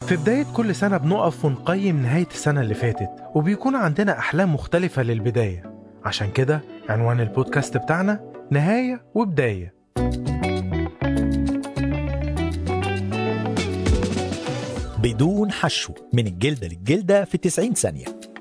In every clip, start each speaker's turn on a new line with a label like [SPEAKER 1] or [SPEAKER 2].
[SPEAKER 1] في بداية كل سنة بنقف ونقيم نهاية السنة اللي فاتت وبيكون عندنا أحلام مختلفة للبداية عشان كده عنوان البودكاست بتاعنا نهاية وبداية
[SPEAKER 2] بدون حشو من الجلدة للجلدة في 90 ثانية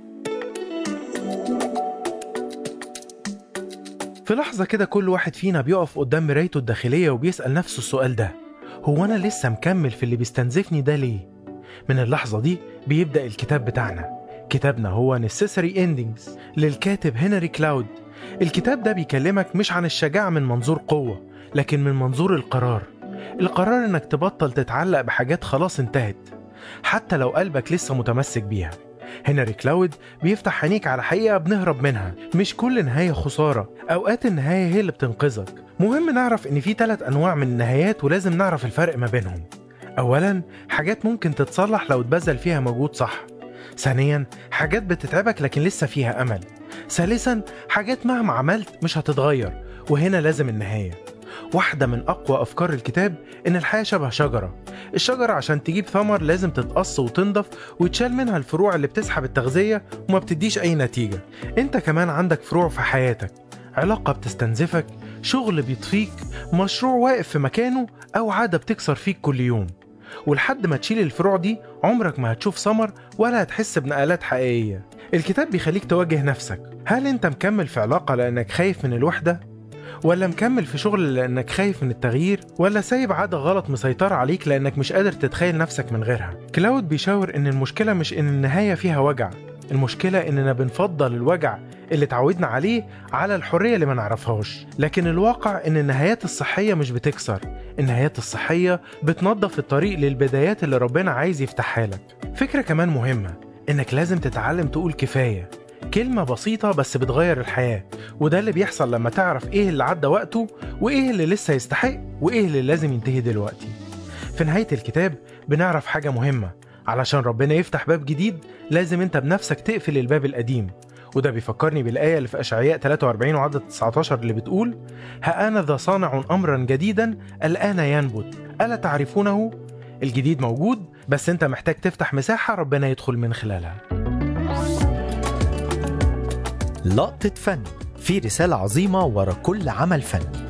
[SPEAKER 1] في لحظة كده كل واحد فينا بيقف قدام مرايته الداخلية وبيسأل نفسه السؤال ده هو أنا لسه مكمل في اللي بيستنزفني ده ليه؟ من اللحظة دي بيبدأ الكتاب بتاعنا كتابنا هو Necessary Endings للكاتب هنري كلاود الكتاب ده بيكلمك مش عن الشجاعة من منظور قوة لكن من منظور القرار القرار انك تبطل تتعلق بحاجات خلاص انتهت حتى لو قلبك لسه متمسك بيها هنري كلاود بيفتح عينيك على حقيقة بنهرب منها مش كل نهاية خسارة أوقات النهاية هي اللي بتنقذك مهم نعرف إن في ثلاث أنواع من النهايات ولازم نعرف الفرق ما بينهم أولا حاجات ممكن تتصلح لو اتبذل فيها مجهود صح ثانيا حاجات بتتعبك لكن لسه فيها أمل ثالثا حاجات مهما عملت مش هتتغير وهنا لازم النهاية واحدة من أقوى أفكار الكتاب إن الحياة شبه شجرة الشجرة عشان تجيب ثمر لازم تتقص وتنضف ويتشال منها الفروع اللي بتسحب التغذية وما بتديش أي نتيجة أنت كمان عندك فروع في حياتك علاقة بتستنزفك شغل بيطفيك مشروع واقف في مكانه أو عادة بتكسر فيك كل يوم ولحد ما تشيل الفروع دي عمرك ما هتشوف ثمر ولا هتحس بنقلات حقيقية الكتاب بيخليك تواجه نفسك هل انت مكمل في علاقة لأنك خايف من الوحدة؟ ولا مكمل في شغل لأنك خايف من التغيير؟ ولا سايب عادة غلط مسيطرة عليك لأنك مش قادر تتخيل نفسك من غيرها؟ كلاود بيشاور إن المشكلة مش إن النهاية فيها وجع المشكلة إننا بنفضل الوجع اللي اتعودنا عليه على الحرية اللي ما نعرفهاش لكن الواقع إن النهايات الصحية مش بتكسر النهايات الصحية بتنظف الطريق للبدايات اللي ربنا عايز يفتحها لك فكرة كمان مهمة إنك لازم تتعلم تقول كفاية كلمة بسيطة بس بتغير الحياة وده اللي بيحصل لما تعرف إيه اللي عدى وقته وإيه اللي لسه يستحق وإيه اللي لازم ينتهي دلوقتي في نهاية الكتاب بنعرف حاجة مهمة علشان ربنا يفتح باب جديد لازم انت بنفسك تقفل الباب القديم وده بيفكرني بالآية اللي في أشعياء 43 وعدد 19 اللي بتقول ها أنا ذا صانع أمرا جديدا الآن ينبت ألا تعرفونه؟ الجديد موجود بس انت محتاج تفتح مساحة ربنا يدخل من خلالها
[SPEAKER 2] لقطة فن في رسالة عظيمة ورا كل عمل فني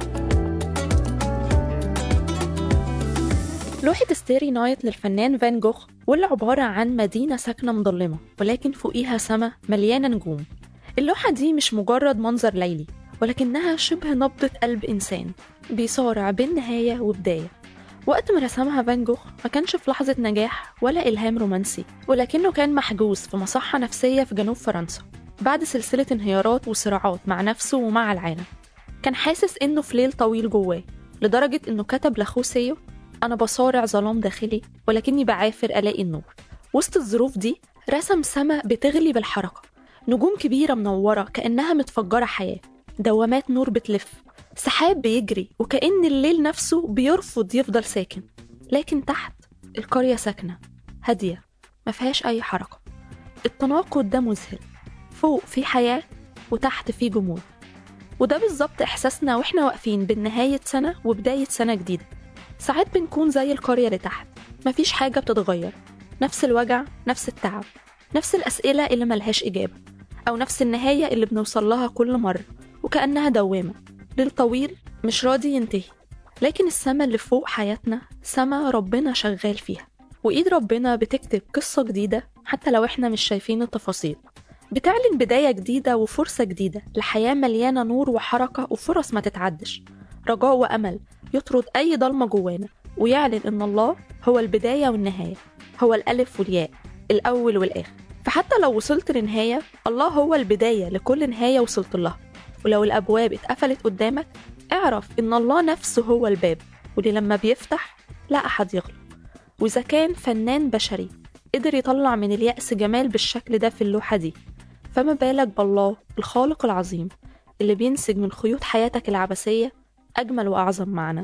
[SPEAKER 3] لوحة ستيري نايت للفنان فان جوخ واللي عبارة عن مدينة ساكنة مظلمة ولكن فوقيها سما مليانة نجوم اللوحة دي مش مجرد منظر ليلي ولكنها شبه نبضة قلب إنسان بيصارع بين نهاية وبداية وقت ما رسمها فان جوخ ما كانش في لحظة نجاح ولا إلهام رومانسي ولكنه كان محجوز في مصحة نفسية في جنوب فرنسا بعد سلسلة انهيارات وصراعات مع نفسه ومع العالم كان حاسس إنه في ليل طويل جواه لدرجة إنه كتب لأخوه سيو أنا بصارع ظلام داخلي ولكني بعافر ألاقي النور وسط الظروف دي رسم سما بتغلي بالحركة نجوم كبيرة منورة كأنها متفجرة حياة دوامات نور بتلف سحاب بيجري وكأن الليل نفسه بيرفض يفضل ساكن لكن تحت القرية ساكنة هادية مفيهاش أي حركة التناقض ده مذهل فوق في حياة وتحت في جمود وده بالظبط إحساسنا وإحنا واقفين بين نهاية سنة وبداية سنة جديدة ساعات بنكون زي القرية اللي تحت مفيش حاجة بتتغير نفس الوجع نفس التعب نفس الأسئلة اللي ملهاش إجابة أو نفس النهاية اللي بنوصل لها كل مرة وكأنها دوامة ليل طويل مش راضي ينتهي لكن السما اللي فوق حياتنا سما ربنا شغال فيها وإيد ربنا بتكتب قصة جديدة حتى لو إحنا مش شايفين التفاصيل بتعلن بداية جديدة وفرصة جديدة لحياة مليانة نور وحركة وفرص ما تتعدش رجاء وأمل يطرد أي ضلمة جوانا ويعلن إن الله هو البداية والنهاية هو الألف والياء الأول والآخر فحتى لو وصلت لنهاية الله هو البداية لكل نهاية وصلت لها ولو الأبواب اتقفلت قدامك اعرف إن الله نفسه هو الباب واللي لما بيفتح لا أحد يغلق وإذا كان فنان بشري قدر يطلع من اليأس جمال بالشكل ده في اللوحة دي فما بالك بالله الخالق العظيم اللي بينسج من خيوط حياتك العبثية أجمل وأعظم معنى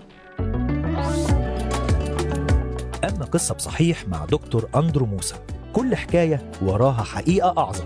[SPEAKER 2] أما قصة بصحيح مع دكتور أندرو موسى كل حكاية وراها حقيقة أعظم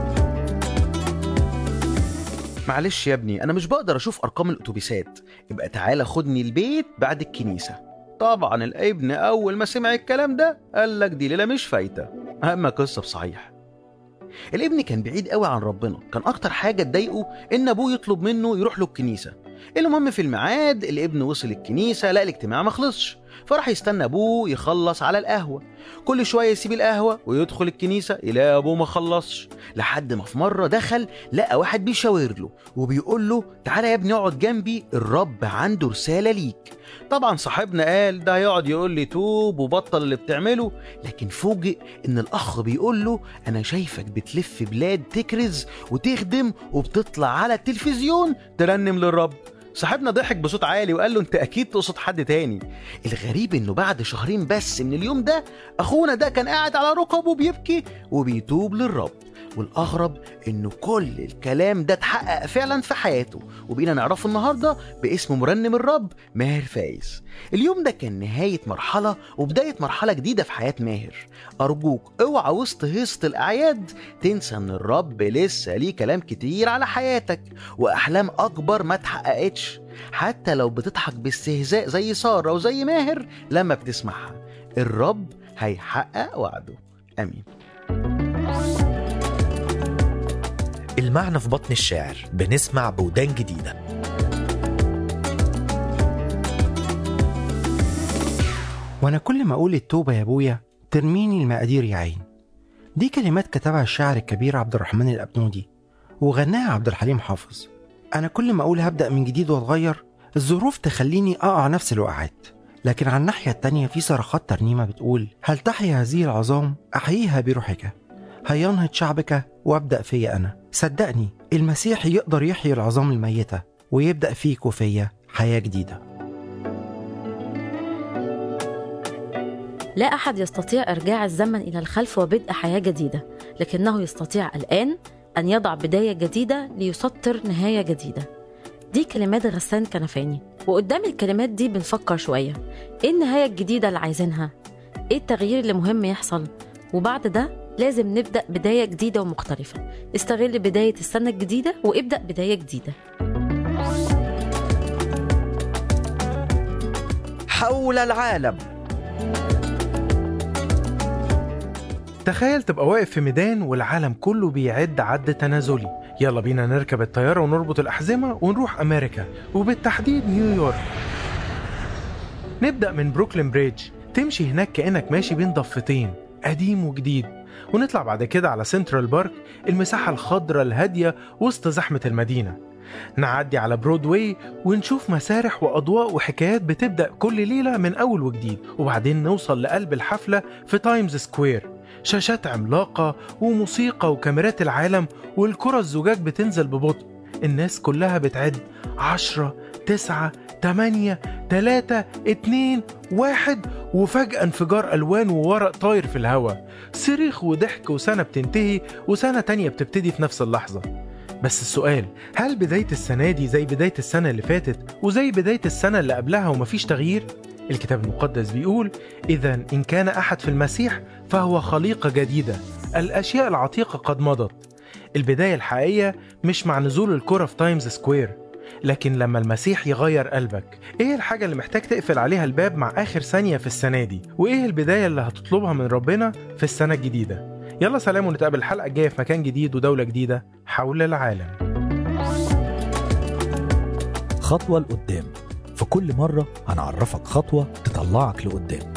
[SPEAKER 4] معلش يا ابني انا مش بقدر اشوف ارقام الاتوبيسات يبقى تعالى خدني البيت بعد الكنيسه طبعا الابن أول ما سمع الكلام ده قال لك دي ليلة مش فايتة أما قصة بصحيح الابن كان بعيد قوي عن ربنا كان أكتر حاجة تضايقه إن أبوه يطلب منه يروح له الكنيسة المهم في الميعاد الابن وصل الكنيسة لقى الاجتماع ما خلصش فراح يستنى أبوه يخلص على القهوة كل شوية يسيب القهوة ويدخل الكنيسة يلاقي أبوه ما خلصش لحد ما في مرة دخل لقى واحد بيشاور له وبيقول له تعالى يا ابني اقعد جنبي الرب عنده رسالة ليك طبعا صاحبنا قال ده هيقعد يقول لي توب وبطل اللي بتعمله لكن فوجئ ان الاخ بيقول له انا شايفك بتلف بلاد تكرز وتخدم وبتطلع على التلفزيون ترنم للرب صاحبنا ضحك بصوت عالي وقال له انت اكيد تقصد حد تاني الغريب انه بعد شهرين بس من اليوم ده اخونا ده كان قاعد على ركبه بيبكي وبيتوب للرب والاغرب انه كل الكلام ده اتحقق فعلا في حياته وبقينا نعرفه النهارده باسم مرنم الرب ماهر فايز اليوم ده كان نهايه مرحله وبدايه مرحله جديده في حياه ماهر ارجوك اوعى وسط هيصه الاعياد تنسى ان الرب لسه ليه كلام كتير على حياتك واحلام اكبر ما اتحققتش حتى لو بتضحك باستهزاء زي ساره وزي ماهر لما بتسمعها الرب هيحقق وعده امين
[SPEAKER 2] المعنى في بطن الشاعر بنسمع بودان جديدة
[SPEAKER 5] وانا كل ما اقول التوبه يا ابويا ترميني المقادير يا عين دي كلمات كتبها الشاعر الكبير عبد الرحمن الابنودي وغناها عبد الحليم حافظ انا كل ما اقول هبدا من جديد واتغير الظروف تخليني اقع نفس الوقعات لكن على الناحيه التانيه في صرخات ترنيمه بتقول هل تحيا هذه العظام احييها بروحك هيا ينهض شعبك وابدا فيا انا صدقني المسيح يقدر يحيي العظام الميته ويبدا فيك وفيا حياه جديده
[SPEAKER 6] لا أحد يستطيع إرجاع الزمن إلى الخلف وبدء حياة جديدة لكنه يستطيع الآن أن يضع بداية جديدة ليسطر نهاية جديدة دي كلمات غسان كنفاني وقدام الكلمات دي بنفكر شوية إيه النهاية الجديدة اللي عايزينها؟ إيه التغيير اللي مهم يحصل؟ وبعد ده لازم نبدأ بداية جديدة ومختلفة استغل بداية السنة الجديدة وابدأ بداية جديدة
[SPEAKER 2] حول العالم
[SPEAKER 1] تخيل تبقى واقف في ميدان والعالم كله بيعد عد تنازلي يلا بينا نركب الطيارة ونربط الأحزمة ونروح أمريكا وبالتحديد نيويورك نبدأ من بروكلين بريدج تمشي هناك كأنك ماشي بين ضفتين قديم وجديد ونطلع بعد كده على سنترال بارك المساحة الخضراء الهادية وسط زحمة المدينة نعدي على برودواي ونشوف مسارح وأضواء وحكايات بتبدأ كل ليلة من أول وجديد وبعدين نوصل لقلب الحفلة في تايمز سكوير شاشات عملاقة وموسيقى وكاميرات العالم والكرة الزجاج بتنزل ببطء الناس كلها بتعد عشرة تسعة تمانية تلاتة اتنين واحد وفجأة انفجار ألوان وورق طاير في الهواء صريخ وضحك وسنة بتنتهي وسنة تانية بتبتدي في نفس اللحظة بس السؤال هل بداية السنة دي زي بداية السنة اللي فاتت وزي بداية السنة اللي قبلها ومفيش تغيير؟ الكتاب المقدس بيقول إذا إن كان أحد في المسيح فهو خليقة جديدة الأشياء العتيقة قد مضت البداية الحقيقية مش مع نزول الكرة في تايمز سكوير لكن لما المسيح يغير قلبك ايه الحاجة اللي محتاج تقفل عليها الباب مع آخر ثانية في السنة دي وايه البداية اللي هتطلبها من ربنا في السنة الجديدة يلا سلام ونتقابل الحلقة الجاية في مكان جديد ودولة جديدة حول العالم
[SPEAKER 2] خطوة لقدام في كل مرة هنعرفك خطوة تطلعك لقدام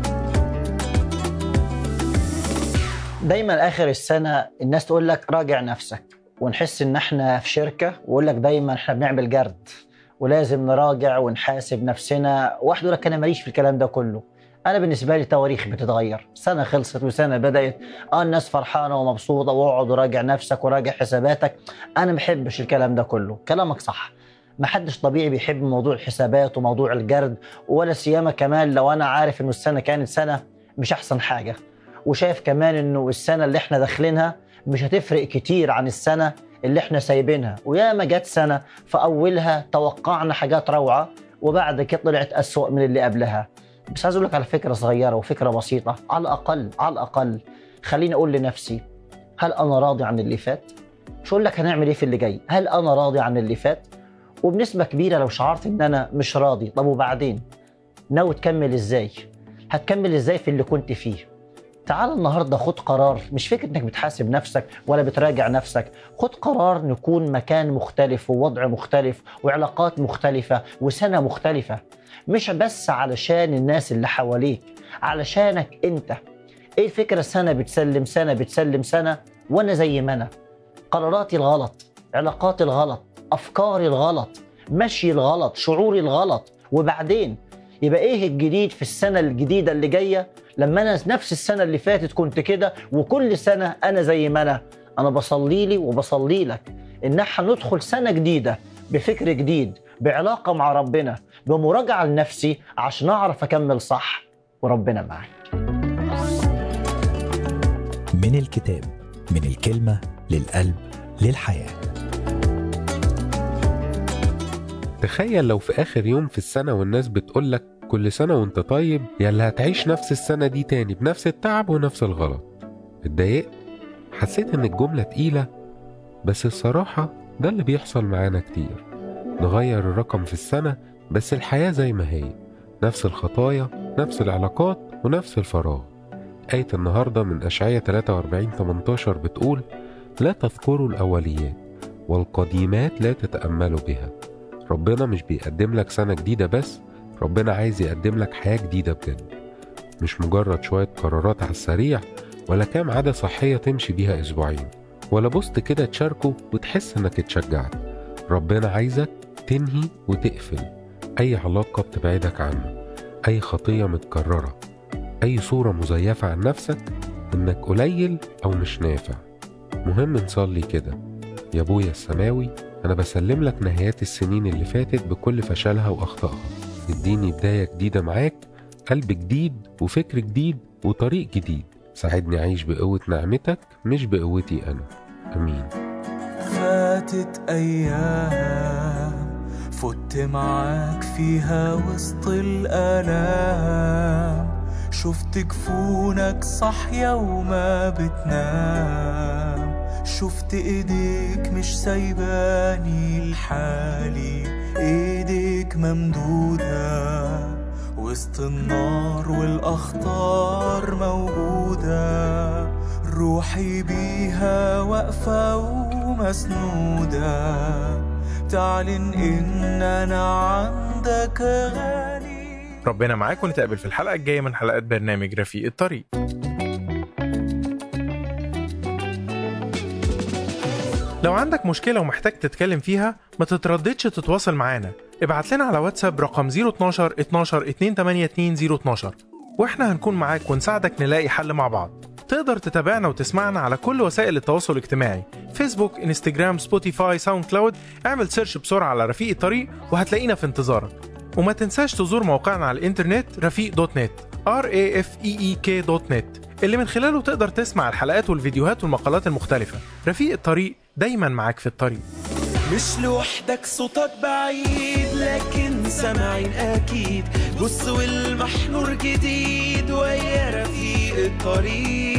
[SPEAKER 7] دايما اخر السنه الناس تقول لك راجع نفسك ونحس ان احنا في شركه ويقول لك دايما احنا بنعمل جرد ولازم نراجع ونحاسب نفسنا واحد يقول لك انا ماليش في الكلام ده كله انا بالنسبه لي تواريخ بتتغير سنه خلصت وسنه بدات اه الناس فرحانه ومبسوطه واقعد وراجع نفسك وراجع حساباتك انا ما بحبش الكلام ده كله كلامك صح ما حدش طبيعي بيحب موضوع الحسابات وموضوع الجرد ولا سيما كمان لو انا عارف انه السنه كانت سنه مش احسن حاجه وشايف كمان انه السنه اللي احنا داخلينها مش هتفرق كتير عن السنه اللي احنا سايبينها وياما جت سنه في اولها توقعنا حاجات روعه وبعد كده طلعت اسوأ من اللي قبلها بس عايز اقول لك على فكره صغيره وفكره بسيطه على الاقل على الاقل خليني اقول لنفسي هل انا راضي عن اللي فات مش اقول لك هنعمل ايه في اللي جاي هل انا راضي عن اللي فات وبنسبه كبيره لو شعرت ان انا مش راضي طب وبعدين ناوي تكمل ازاي هتكمل ازاي في اللي كنت فيه تعال النهارده خد قرار مش فكره انك بتحاسب نفسك ولا بتراجع نفسك خد قرار نكون مكان مختلف ووضع مختلف وعلاقات مختلفه وسنه مختلفه مش بس علشان الناس اللي حواليك علشانك انت ايه الفكره سنه بتسلم سنه بتسلم سنه وانا زي ما انا قراراتي الغلط علاقاتي الغلط افكاري الغلط مشي الغلط شعوري الغلط وبعدين يبقى ايه الجديد في السنه الجديده اللي جايه لما انا نفس السنه اللي فاتت كنت كده وكل سنه انا زي ما انا انا بصلي لي وبصلي لك ان احنا ندخل سنه جديده بفكر جديد بعلاقه مع ربنا بمراجعه لنفسي عشان اعرف اكمل صح وربنا معي
[SPEAKER 2] من الكتاب من الكلمة للقلب للحياة
[SPEAKER 8] تخيل لو في آخر يوم في السنة والناس بتقولك كل سنة وانت طيب يا اللي هتعيش نفس السنة دي تاني بنفس التعب ونفس الغلط اتضايقت حسيت ان الجملة تقيلة بس الصراحة ده اللي بيحصل معانا كتير نغير الرقم في السنة بس الحياة زي ما هي نفس الخطايا نفس العلاقات ونفس الفراغ آية النهاردة من أشعية 43 18 بتقول لا تذكروا الأوليات والقديمات لا تتأملوا بها ربنا مش بيقدم لك سنة جديدة بس ربنا عايز يقدم لك حياة جديدة بجد مش مجرد شوية قرارات على السريع ولا كام عادة صحية تمشي بيها أسبوعين ولا بوست كده تشاركه وتحس إنك اتشجعت ربنا عايزك تنهي وتقفل أي علاقة بتبعدك عنه أي خطية متكررة أي صورة مزيفة عن نفسك إنك قليل أو مش نافع مهم نصلي كده يا أبويا السماوي أنا بسلم لك نهايات السنين اللي فاتت بكل فشلها وأخطائها اديني بداية جديدة معاك قلب جديد وفكر جديد وطريق جديد ساعدني أعيش بقوة نعمتك مش بقوتي أنا أمين
[SPEAKER 9] فاتت أيام فت معاك فيها وسط الآلام شفت جفونك صاحية وما بتنام شفت ايديك مش سايباني لحالي ايديك ممدودة وسط النار والأخطار موجودة روحي بيها واقفة ومسنودة تعلن إن أنا عندك غالي
[SPEAKER 1] ربنا معاك ونتقابل في الحلقة الجاية من حلقات برنامج رفيق الطريق لو عندك مشكلة ومحتاج تتكلم فيها ما تترددش تتواصل معانا ابعت لنا على واتساب رقم 012 12 282 012 واحنا هنكون معاك ونساعدك نلاقي حل مع بعض تقدر تتابعنا وتسمعنا على كل وسائل التواصل الاجتماعي فيسبوك انستجرام سبوتيفاي ساوند كلاود اعمل سيرش بسرعة على رفيق الطريق وهتلاقينا في انتظارك وما تنساش تزور موقعنا على الانترنت رفيق دوت نت r a f e e k دوت نت اللي من خلاله تقدر تسمع الحلقات والفيديوهات والمقالات المختلفة رفيق الطريق دايما معاك في الطريق
[SPEAKER 9] مش لوحدك صوتك بعيد لكن سامعين اكيد بص والمحنور جديد ويا رفيق الطريق